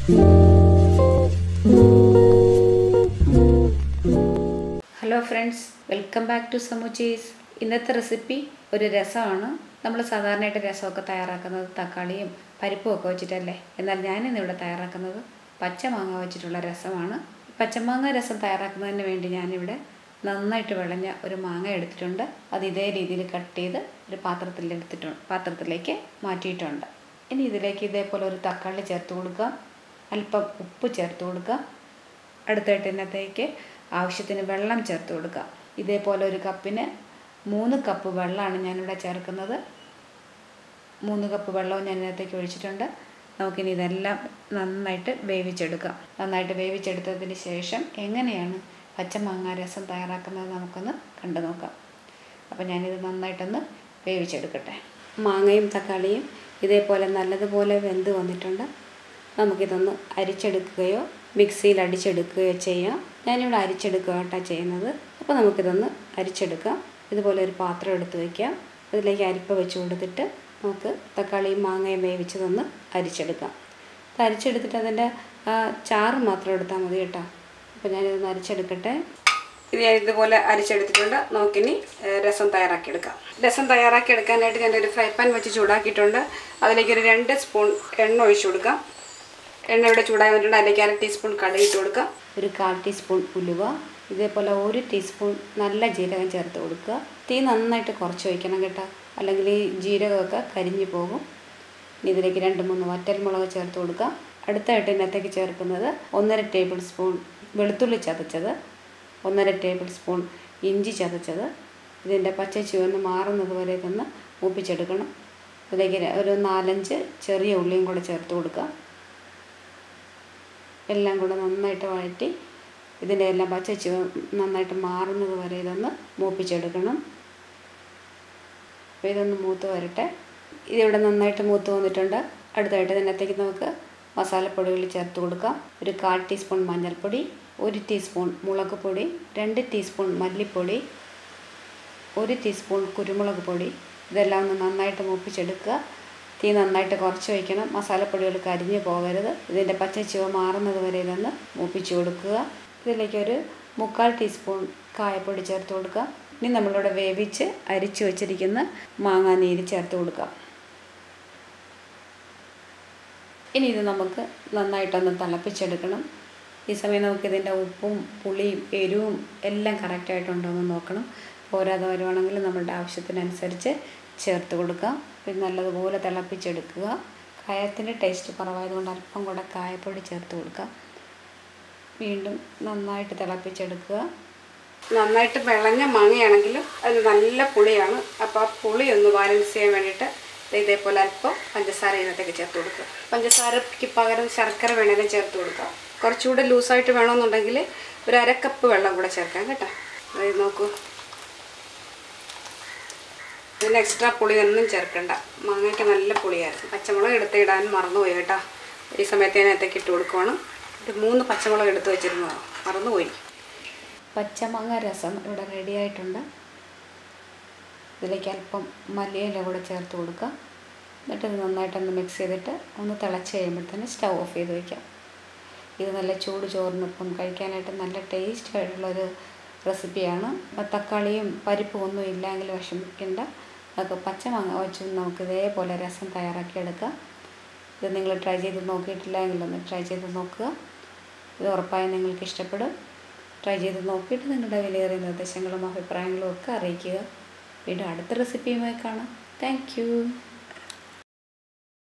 hello friends welcome back to സമൂച്ചീസ് ഇന്നത്തെ recipe ഒരു രസമാണ് നമ്മൾ സാധാരണയായിട്ട് രസമൊക്കെ തയ്യാറാക്കുന്നത് തക്കാളിയും പരിപ്പും ഒക്കെ വെച്ചിട്ടല്ലേ എന്നാൽ ഞാനിന്ന് ഇവിടെ തയ്യാറാക്കുന്നത് പച്ചമാങ്ങ വെച്ചിട്ടുള്ള രസമാണ് പച്ചമാങ്ങ രസം തയ്യാറാക്കുന്നതിന് വേണ്ടി ഞാനിവിടെ നന്നായിട്ട് വിളഞ്ഞ ഒരു മാങ്ങ എടുത്തിട്ടുണ്ട് അത് ഇതേ രീതിയിൽ കട്ട് ചെയ്ത് ഒരു പാത്രത്തിൽ എടുത്തിട്ടുണ്ട് പാത്രത്തിലേക്ക് മാറ്റിയിട്ടുണ്ട് ഇനി ഇതിലേക്ക് ഇതേപോലെ ഒരു തക്കാളി ചേർത്ത് കൊടുക്കുക അല്പം ഉപ്പ് ചേർത്ത് കൊടുക്കുക അടുത്തായിട്ട് ഇതിനകത്തേക്ക് ആവശ്യത്തിന് വെള്ളം ചേർത്ത് കൊടുക്കുക ഇതേപോലെ ഒരു കപ്പിന് മൂന്ന് കപ്പ് വെള്ളമാണ് ഞാനിവിടെ ചേർക്കുന്നത് മൂന്ന് കപ്പ് വെള്ളവും ഞാൻ ഇതിനകത്തേക്ക് ഒഴിച്ചിട്ടുണ്ട് നമുക്കിനി ഇതെല്ലാം നന്നായിട്ട് വേവിച്ചെടുക്കാം നന്നായിട്ട് വേവിച്ചെടുത്തതിന് ശേഷം എങ്ങനെയാണ് പച്ചമാങ്ങ രസം തയ്യാറാക്കുന്നത് നമുക്കൊന്ന് കണ്ടു നോക്കാം അപ്പോൾ ഞാനിത് നന്നായിട്ടൊന്ന് വേവിച്ചെടുക്കട്ടെ മാങ്ങയും തക്കാളിയും ഇതേപോലെ നല്ലതുപോലെ വെന്ത് വന്നിട്ടുണ്ട് നമുക്കിതൊന്ന് അരിച്ചെടുക്കുകയോ മിക്സിയിൽ അടിച്ചെടുക്കുകയോ ചെയ്യാം ഞാനിവിടെ അരിച്ചെടുക്കുക കേട്ടോ ചെയ്യുന്നത് അപ്പോൾ നമുക്കിതൊന്ന് അരിച്ചെടുക്കാം ഇതുപോലെ ഒരു പാത്രം എടുത്ത് വയ്ക്കാം അതിലേക്ക് അരിപ്പ വെച്ച് കൊടുത്തിട്ട് നമുക്ക് തക്കാളിയും മാങ്ങയും വേവിച്ചതൊന്ന് അരിച്ചെടുക്കാം അത് അരിച്ചെടുത്തിട്ട് അതിൻ്റെ ചാറ് മാത്രം എടുത്താൽ മതി കേട്ടോ അപ്പോൾ ഞാനിതൊന്ന് അരിച്ചെടുക്കട്ടെ ഇത് ഞാൻ ഇതുപോലെ അരിച്ചെടുത്തിട്ടുണ്ട് നമുക്കിനി രസം തയ്യാറാക്കിയെടുക്കാം രസം തയ്യാറാക്കിയെടുക്കാനായിട്ട് ഞാനൊരു ഫ്രൈ പാൻ വെച്ച് ചൂടാക്കിയിട്ടുണ്ട് അതിലേക്ക് ഒരു രണ്ട് സ്പൂൺ എണ്ണ ഒഴിച്ചു കൊടുക്കാം എണ്ണ ഇവിടെ ചൂടായി വന്നിട്ടുണ്ട് അതിലേക്ക് അര ടീസ്പൂൺ കടുക് ഇട്ട് കൊടുക്കുക ഒരു കാൽ ടീസ്പൂൺ ഉലുവ ഇതേപോലെ ഒരു ടീസ്പൂൺ നല്ല ജീരകം ചേർത്ത് കൊടുക്കുക തീ നന്നായിട്ട് കുറച്ച് വയ്ക്കണം കേട്ടോ അല്ലെങ്കിൽ ഈ ജീരകമൊക്കെ കരിഞ്ഞു പോകും ഇനി ഇതിലേക്ക് രണ്ട് മൂന്ന് വറ്റൽമുളക് ചേർത്ത് കൊടുക്കുക അടുത്തായിട്ട് ഇതിനകത്തേക്ക് ചേർക്കുന്നത് ഒന്നര ടേബിൾ സ്പൂൺ വെളുത്തുള്ളി ചതച്ചത് ഒന്നര ടേബിൾ സ്പൂൺ ഇഞ്ചി ചതച്ചത് ഇതിൻ്റെ പച്ച ചുവന്ന് മാറുന്നത് വരെ ഇതൊന്ന് മൂപ്പിച്ചെടുക്കണം അതിലേക്ക് ഒരു നാലഞ്ച് ചെറിയ ഉള്ളിയും കൂടെ ചേർത്ത് കൊടുക്കുക എല്ലാം കൂടെ നന്നായിട്ട് വഴറ്റി ഇതിൻ്റെ എല്ലാം പച്ച ചുവ നന്നായിട്ട് മാറുന്നത് വരെ ഇതൊന്ന് മൂപ്പിച്ചെടുക്കണം അപ്പോൾ ഇതൊന്ന് മൂത്ത് വരട്ടെ ഇതിവിടെ നന്നായിട്ട് മൂത്ത് വന്നിട്ടുണ്ട് അടുത്തായിട്ട് ഇതിനകത്തേക്ക് നമുക്ക് മസാലപ്പൊടികൾ ചേർത്ത് കൊടുക്കാം ഒരു കാൽ ടീസ്പൂൺ മഞ്ഞൾപ്പൊടി ഒരു ടീസ്പൂൺ മുളക് പൊടി രണ്ട് ടീസ്പൂൺ മല്ലിപ്പൊടി ഒരു ടീസ്പൂൺ കുരുമുളക് പൊടി ഇതെല്ലാം ഒന്ന് നന്നായിട്ട് മൂപ്പിച്ചെടുക്കുക തീ നന്നായിട്ട് കുറച്ച് വയ്ക്കണം മസാലപ്പൊടികൾ കരിഞ്ഞു പോകരുത് ഇതിൻ്റെ പച്ച ചുവ മാറുന്നത് വരെ ഇതൊന്ന് മൂപ്പിച്ച് കൊടുക്കുക ഇതിലേക്ക് ഒരു മുക്കാൽ ടീസ്പൂൺ കായപ്പൊടി ചേർത്ത് കൊടുക്കുക ഇനി നമ്മളിവിടെ വേവിച്ച് അരിച്ചു വച്ചിരിക്കുന്ന മാങ്ങാ നീര് ചേർത്ത് കൊടുക്കാം ഇനി ഇത് നമുക്ക് നന്നായിട്ടൊന്ന് തിളപ്പിച്ചെടുക്കണം ഈ സമയം നമുക്ക് ഇതിൻ്റെ ഉപ്പും പുളിയും എരിവും എല്ലാം കറക്റ്റായിട്ടുണ്ടോ എന്ന് നോക്കണം പോരാതെ വരുവാണെങ്കിൽ നമ്മളുടെ ആവശ്യത്തിനനുസരിച്ച് ചേർത്ത് കൊടുക്കുക ഇത് നല്ലതുപോലെ തിളപ്പിച്ചെടുക്കുക കായത്തിൻ്റെ ടേസ്റ്റ് കുറവായതുകൊണ്ട് അല്പം കൂടെ കായപ്പൊടി ചേർത്ത് കൊടുക്കുക വീണ്ടും നന്നായിട്ട് തിളപ്പിച്ചെടുക്കുക നന്നായിട്ട് വിളഞ്ഞ മാങ്ങയാണെങ്കിൽ അത് നല്ല പുളിയാണ് അപ്പോൾ ആ പുളി ഒന്ന് ബാലൻസ് ചെയ്യാൻ വേണ്ടിയിട്ട് ഇതേപോലെ അല്പം പഞ്ചസാര ഇതിനകത്തേക്ക് ചേർത്ത് കൊടുക്കുക പഞ്ചസാരയ്ക്ക് പകരം ശർക്കര വേണമെങ്കിലും ചേർത്ത് കൊടുക്കുക കുറച്ചുകൂടെ ലൂസായിട്ട് വേണമെന്നുണ്ടെങ്കിൽ ഒരു അരക്കപ്പ് വെള്ളം കൂടെ ചേർക്കാം കേട്ടോ അതായത് നോക്കൂ ഇതിന് എക്സ്ട്രാ പുളി ഒന്നും ചേർക്കണ്ട മാങ്ങയ്ക്ക് നല്ല പുളിയായിരുന്നു പച്ചമുളക് എടുത്ത് ഇടാൻ മറന്നുപോയി കേട്ടോ ഈ സമയത്ത് ഞാൻ അതിനകത്തേക്ക് ഇട്ട് കൊടുക്കുവാണ് ഒരു മൂന്ന് പച്ചമുളക് എടുത്ത് വെച്ചിരുന്നതാണ് മറന്നുപോയി പച്ചമാങ്ങ രസം ഇവിടെ റെഡി ആയിട്ടുണ്ട് ഇതിലേക്ക് അല്പം മല്ലിയില കൂടെ ചേർത്ത് കൊടുക്കുക എന്നിട്ട് ഇത് നന്നായിട്ടൊന്ന് മിക്സ് ചെയ്തിട്ട് ഒന്ന് തിളച്ച് കഴിയുമ്പോഴത്തേന് സ്റ്റൗ ഓഫ് ചെയ്ത് വയ്ക്കാം ഇത് നല്ല ചൂട് ചോറിനൊപ്പം കഴിക്കാനായിട്ട് നല്ല ടേസ്റ്റ് ആയിട്ടുള്ളൊരു റെസിപ്പിയാണ് തക്കാളിയും പരിപ്പും ഒന്നും ഇല്ലെങ്കിൽ വിഷമിക്കേണ്ട അതൊക്കെ പച്ചമാങ്ങ വെച്ച് നമുക്ക് ഇതേപോലെ രസം തയ്യാറാക്കിയെടുക്കാം ഇത് നിങ്ങൾ ട്രൈ ചെയ്ത് നോക്കിയിട്ടില്ല എങ്കിലൊന്ന് ട്രൈ ചെയ്ത് നോക്കുക ഇത് ഉറപ്പായും നിങ്ങൾക്ക് ഇഷ്ടപ്പെടും ട്രൈ ചെയ്ത് നോക്കിയിട്ട് നിങ്ങളുടെ വിലയേറിയ നിർദ്ദേശങ്ങളും അഭിപ്രായങ്ങളും ഒക്കെ അറിയിക്കുക വീണ്ടും അടുത്ത റെസിപ്പിയുമായി കാണാം താങ്ക്